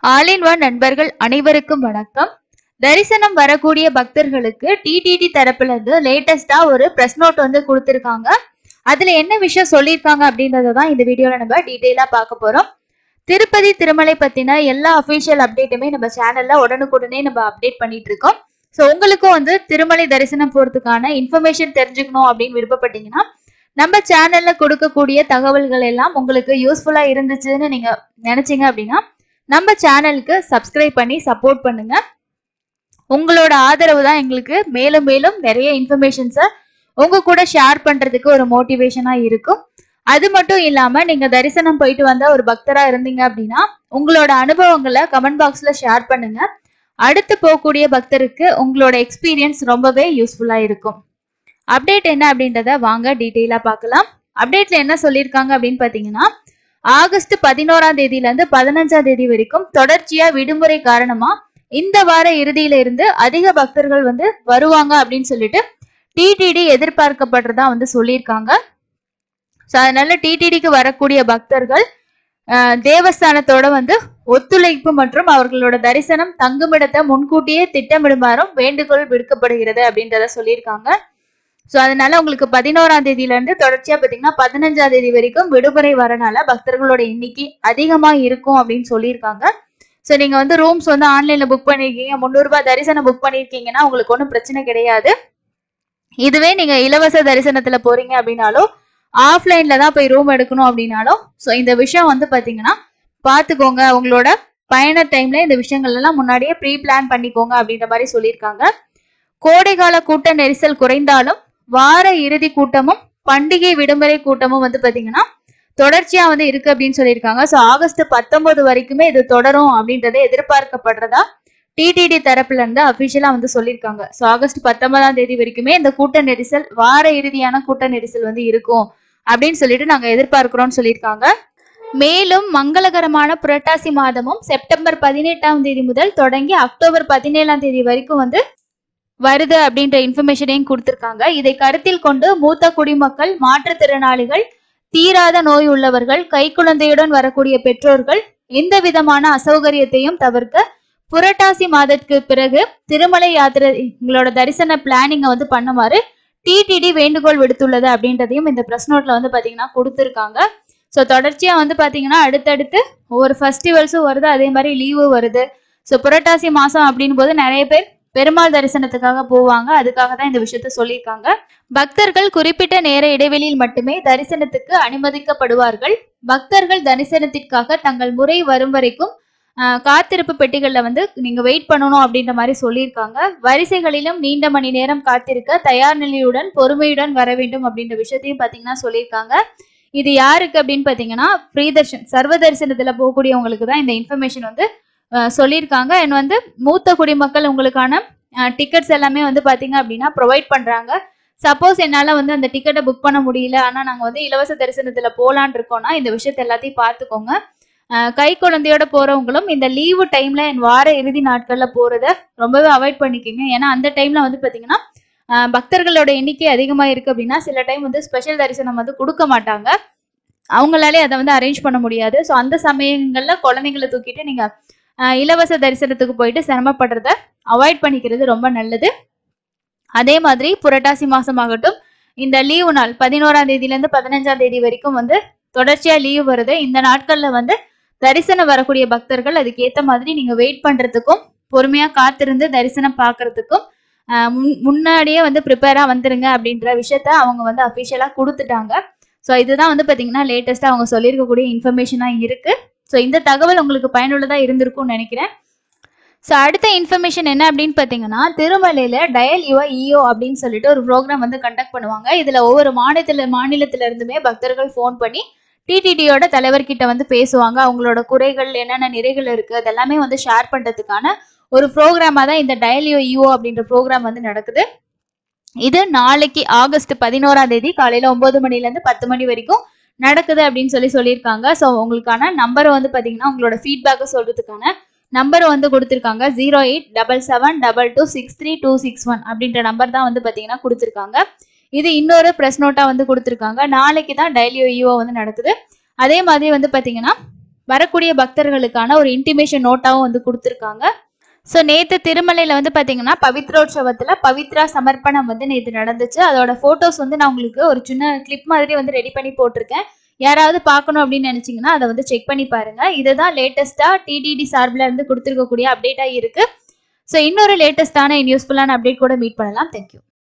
all in one நண்பர்கள் அனைவருக்கும் வணக்கம் தரிசனம் வரக்கூடிய பக்தர்களுக்கு டிடிடி தரப்புல இருந்து லேட்டஸ்டா ஒரு பிரஸ் நோட் வந்து கொடுத்திருக்காங்க அதுல என்ன விஷயம் சொல்லியிருக்காங்க அப்படின்றத தான் இந்த வீடியோல நம்ம டீட்டெயிலா பார்க்க போறோம் திருப்பதி திருமலை பத்தின எல்லா அஃபிஷியல் அப்டேட்டுமே நம்ம சேனல்ல உடனுக்குடனே நம்ம அப்டேட் பண்ணிட்டு இருக்கோம் ஸோ உங்களுக்கும் வந்து திருமலை தரிசனம் போறதுக்கான இன்ஃபர்மேஷன் தெரிஞ்சுக்கணும் அப்படின்னு விருப்பப்பட்டீங்கன்னா நம்ம சேனல்ல கொடுக்கக்கூடிய தகவல்கள் எல்லாம் உங்களுக்கு யூஸ்ஃபுல்லா இருந்துச்சுன்னு நீங்க நினைச்சீங்க அப்படின்னா நம்ம சேனலுக்கு சப்ஸ்கிரைப் பண்ணி சப்போர்ட் பண்ணுங்க உங்களோட ஆதரவு தான் எங்களுக்கு மேலும் மேலும் நிறைய இன்ஃபர்மேஷன்ஸை உங்க கூட ஷேர் பண்றதுக்கு ஒரு மோட்டிவேஷனா இருக்கும் அது மட்டும் இல்லாம நீங்க தரிசனம் போயிட்டு வந்த ஒரு பக்தரா இருந்தீங்க அப்படின்னா உங்களோட அனுபவங்களை கமெண்ட் பாக்ஸ்ல ஷேர் பண்ணுங்க அடுத்து போகக்கூடிய பக்தருக்கு உங்களோட எக்ஸ்பீரியன்ஸ் ரொம்பவே யூஸ்ஃபுல்லா இருக்கும் அப்டேட் என்ன அப்படின்றத வாங்க டீட்டெயிலா பார்க்கலாம் அப்டேட்ல என்ன சொல்லியிருக்காங்க அப்படின்னு பாத்தீங்கன்னா ஆகஸ்ட் பதினோராம் தேதியில இருந்து பதினஞ்சாம் தேதி வரைக்கும் தொடர்ச்சியா விடுமுறை காரணமா இந்த வார இறுதியில இருந்து அதிக பக்தர்கள் வந்து வருவாங்க அப்படின்னு சொல்லிட்டு டிடிடி எதிர்பார்க்கப்படுறதா வந்து சொல்லியிருக்காங்க ஸோ அதனால டிடிடிக்கு வரக்கூடிய பக்தர்கள் அஹ், தேவஸ்தானத்தோட வந்து ஒத்துழைப்பு மற்றும் அவர்களோட தரிசனம் தங்குமிடத்தை முன்கூட்டியே திட்டமிடுமாறும் வேண்டுகோள் விடுக்கப்படுகிறது அப்படின்றத சொல்லியிருக்காங்க ஸோ அதனால உங்களுக்கு பதினோராம் தேதியில இருந்து தொடர்ச்சியா பாத்தீங்கன்னா பதினஞ்சாம் தேதி வரைக்கும் விடுமுறை வரனால பக்தர்களோட எண்ணிக்கை அதிகமா இருக்கும் அப்படின்னு சொல்லியிருக்காங்க ஸோ நீங்க வந்து ரூம்ஸ் வந்து ஆன்லைன்ல புக் பண்ணிருக்கீங்க முந்நூறு ரூபாய் தரிசனம் புக் பண்ணிருக்கீங்கன்னா உங்களுக்கு ஒன்றும் பிரச்சனை கிடையாது இதுவே நீங்க இலவச தரிசனத்துல போறீங்க அப்படின்னாலும் ஆஃப்லைன்ல தான் போய் ரூம் எடுக்கணும் அப்படின்னாலும் ஸோ இந்த விஷயம் வந்து பாத்தீங்கன்னா பாத்துக்கோங்க உங்களோட பயண டைம்ல இந்த விஷயங்கள் எல்லாம் முன்னாடியே ப்ரீ பிளான் பண்ணிக்கோங்க அப்படின்ற மாதிரி சொல்லியிருக்காங்க கோடைகால கூட்ட நெரிசல் குறைந்தாலும் வார இறுதி கூட்டமும் பண்டிகை விடுமுறை கூட்டமும் வந்து பாத்தீங்கன்னா தொடர்ச்சியா வந்து இருக்கு அப்படின்னு சொல்லியிருக்காங்க ஸோ ஆகஸ்ட் பத்தொன்பது வரைக்குமே இது தொடரும் அப்படின்றத எதிர்பார்க்கப்படுறதா டிடிடி தரப்புல இருந்து அபிஷியலா வந்து சொல்லியிருக்காங்க ஸோ ஆகஸ்ட் பத்தொன்பதாம் தேதி வரைக்குமே இந்த கூட்ட நெரிசல் வார இறுதியான கூட்ட நெரிசல் வந்து இருக்கும் அப்படின்னு சொல்லிட்டு நாங்க எதிர்பார்க்கிறோம்னு சொல்லியிருக்காங்க மேலும் மங்களகரமான புரட்டாசி மாதமும் செப்டம்பர் பதினெட்டாம் தேதி முதல் தொடங்கி அக்டோபர் பதினேழாம் தேதி வரைக்கும் வந்து வருது அப்படின்ற இன்ஃபர்மேஷனையும் கொடுத்திருக்காங்க இதை கருத்தில் கொண்டு மூத்த குடிமக்கள் மாற்றுத்திறனாளிகள் தீராத நோய் உள்ளவர்கள் கைக்குழந்தையுடன் வரக்கூடிய பெற்றோர்கள் எந்த விதமான அசௌகரியத்தையும் தவிர்க்க புரட்டாசி மாதத்துக்கு பிறகு திருமலை யாத்திரைங்களோட தரிசன பிளானிங்கை வந்து பண்ணுமாறு டிடிடி வேண்டுகோள் விடுத்துள்ளது அப்படின்றதையும் இந்த பிரஸ் நோட்ல வந்து பாத்தீங்கன்னா கொடுத்துருக்காங்க ஸோ தொடர்ச்சியா வந்து பாத்தீங்கன்னா அடுத்தடுத்து ஒவ்வொரு ஃபெஸ்டிவல்ஸும் வருது அதே மாதிரி லீவும் வருது ஸோ புரட்டாசி மாசம் அப்படின் போது நிறைய பேர் பெருமாள் தரிசனத்துக்காக போவாங்க அதுக்காக தான் இந்த விஷயத்த சொல்லியிருக்காங்க பக்தர்கள் குறிப்பிட்ட நேர இடைவெளியில் மட்டுமே தரிசனத்துக்கு அனுமதிக்கப்படுவார்கள் பக்தர்கள் தரிசனத்திற்காக தங்கள் முறை வரும் வரைக்கும் ஆஹ், காத்திருப்பு பெட்டிகள்ல வந்து நீங்க வெயிட் பண்ணணும் அப்படின்ற மாதிரி சொல்லியிருக்காங்க வரிசைகளிலும் நீண்ட மணி நேரம் காத்திருக்க தயார் நிலையுடன் பொறுமையுடன் வர வேண்டும் அப்படின்ற விஷயத்தையும் பாத்தீங்கன்னா சொல்லியிருக்காங்க இது யாருக்கு அப்படின்னு பாத்தீங்கன்னா ஃப்ரீ தர்ஷன் சர்வ தரிசனத்துல போகக்கூடியவங்களுக்கு தான் இந்த இன்ஃபர்மேஷன் வந்து ஆஹ், சொல்லியிருக்காங்க அண்ட் வந்து மூத்த குடிமக்கள் உங்களுக்கான டிக்கெட்ஸ் எல்லாமே வந்து பாத்தீங்க அப்படின்னா ப்ரொவைட் பண்றாங்க சப்போஸ் என்னால வந்து அந்த டிக்கெட்டை புக் பண்ண முடியல ஆனா நாங்க வந்து இலவச தரிசனத்துல போலான் இருக்கோம்னா இந்த விஷயத்த எல்லாத்தையும் பார்த்துக்கோங்க ஆஹ் கை குழந்தையோட போறவங்களும் இந்த லீவு டைம்ல என் வார இறுதி நாட்கள்ல போறத ரொம்பவே அவாய்ட் பண்ணிக்கோங்க ஏன்னா அந்த டைம்ல வந்து பாத்தீங்கன்னா ஆஹ் பக்தர்களோட எண்ணிக்கை அதிகமா இருக்கு அப்படின்னா சில டைம் வந்து ஸ்பெஷல் தரிசனம் வந்து கொடுக்க மாட்டாங்க அவங்களாலே அதை வந்து அரேஞ்ச் பண்ண முடியாது ஸோ அந்த சமயங்கள்ல குழந்தைங்களை தூக்கிட்டு நீங்க ஆஹ் இலவச தரிசனத்துக்கு போயிட்டு சிரமப்படுறத அவாய்ட் பண்ணிக்கிறது ரொம்ப நல்லது அதே மாதிரி புரட்டாசி மாசம் ஆகட்டும் இந்த லீவு நாள் பதினோராம் தேதியில இருந்து பதினஞ்சாம் தேதி வரைக்கும் வந்து தொடர்ச்சியா லீவ் வருது இந்த நாட்கள்ல வந்து தரிசனம் வரக்கூடிய பக்தர்கள் அதுக்கு ஏத்த மாதிரி நீங்க வெயிட் பண்றதுக்கும் பொறுமையா காத்திருந்து தரிசனம் பார்க்கிறதுக்கும் ஆஹ் முன்- முன்னாடியே வந்து ப்ரிப்பேரா வந்துருங்க அப்படின்ற விஷயத்த அவங்க வந்து அஃபிஷியலா கொடுத்துட்டாங்க ஸோ இதுதான் வந்து பாத்தீங்கன்னா லேட்டஸ்டா அவங்க சொல்லியிருக்கக்கூடிய இன்ஃபர்மேஷனா இருக்கு ஸோ இந்த தகவல் உங்களுக்கு பயனுள்ளதா இருந்திருக்கும்னு நினைக்கிறேன் ஸோ அடுத்த இன்ஃபர்மேஷன் என்ன அப்படின்னு பார்த்தீங்கன்னா திருமலையில டயல் யுவ இஓ அப்படின்னு சொல்லிட்டு ஒரு ப்ரோக்ராம் வந்து கண்டக்ட் பண்ணுவாங்க இதுல ஒவ்வொரு மாநிலத்துல மாநிலத்துல இருந்துமே பக்தர்கள் ஃபோன் பண்ணி டிடிடியோட தலைவர்கிட்ட வந்து பேசுவாங்க அவங்களோட குறைகள் என்னென்ன நிறைகள் இருக்கு அதெல்லாமே வந்து ஷேர் பண்றதுக்கான ஒரு ப்ரோக்ராமா தான் இந்த டயல் யுவ இஓ அப்படின்ற ப்ரோக்ராம் வந்து நடக்குது இது நாளைக்கு ஆகஸ்ட் பதினோராம் தேதி காலையில ஒன்பது மணில இருந்து பத்து மணி வரைக்கும் நடக்குது அப்படின்னு சொல்லி சொல்லியிருக்காங்க ஸோ உங்களுக்கான நம்பர் வந்து பாத்தீங்கன்னா உங்களோட ஃபீட்பேக்கை சொல்றதுக்கான நம்பர் வந்து கொடுத்துருக்காங்க zero eight double seven double two six three two six one அப்படின்ற நம்பர் தான் வந்து பார்த்தீங்கன்னா கொடுத்துருக்காங்க இது இன்னொரு ப்ரெஸ் நோட்டாக வந்து கொடுத்துருக்காங்க நாளைக்கு தான் டெய்லி ஈவோ வந்து நடக்குது அதே மாதிரி வந்து பார்த்தீங்கன்னா வரக்கூடிய பக்தர்களுக்கான ஒரு இன்டிமேஷன் நோட்டாவும் வந்து கொடுத்துருக்காங்க ஸோ நேற்று திருமலையில் வந்து பார்த்தீங்கன்னா பவித்ரோற்சவத்தில் பவித்ரா சமர்ப்பணம் வந்து நேற்று நடந்துச்சு அதோட ஃபோட்டோஸ் வந்து நான் உங்களுக்கு ஒரு சின்ன கிளிப் மாதிரி வந்து ரெடி பண்ணி போட்டிருக்கேன் யாராவது பார்க்கணும் அப்படின்னு நினச்சிங்கன்னா அதை வந்து செக் பண்ணி பாருங்க இதுதான் லேட்டஸ்ட்டாக டிடிடி சார்பில் இருந்து கொடுத்துருக்கக்கூடிய அப்டேட்டாக இருக்கு ஸோ இன்னொரு லேட்டஸ்டான யூஸ்ஃபுல்லான அப்டேட் கூட மீட் பண்ணலாம் தேங்க்யூ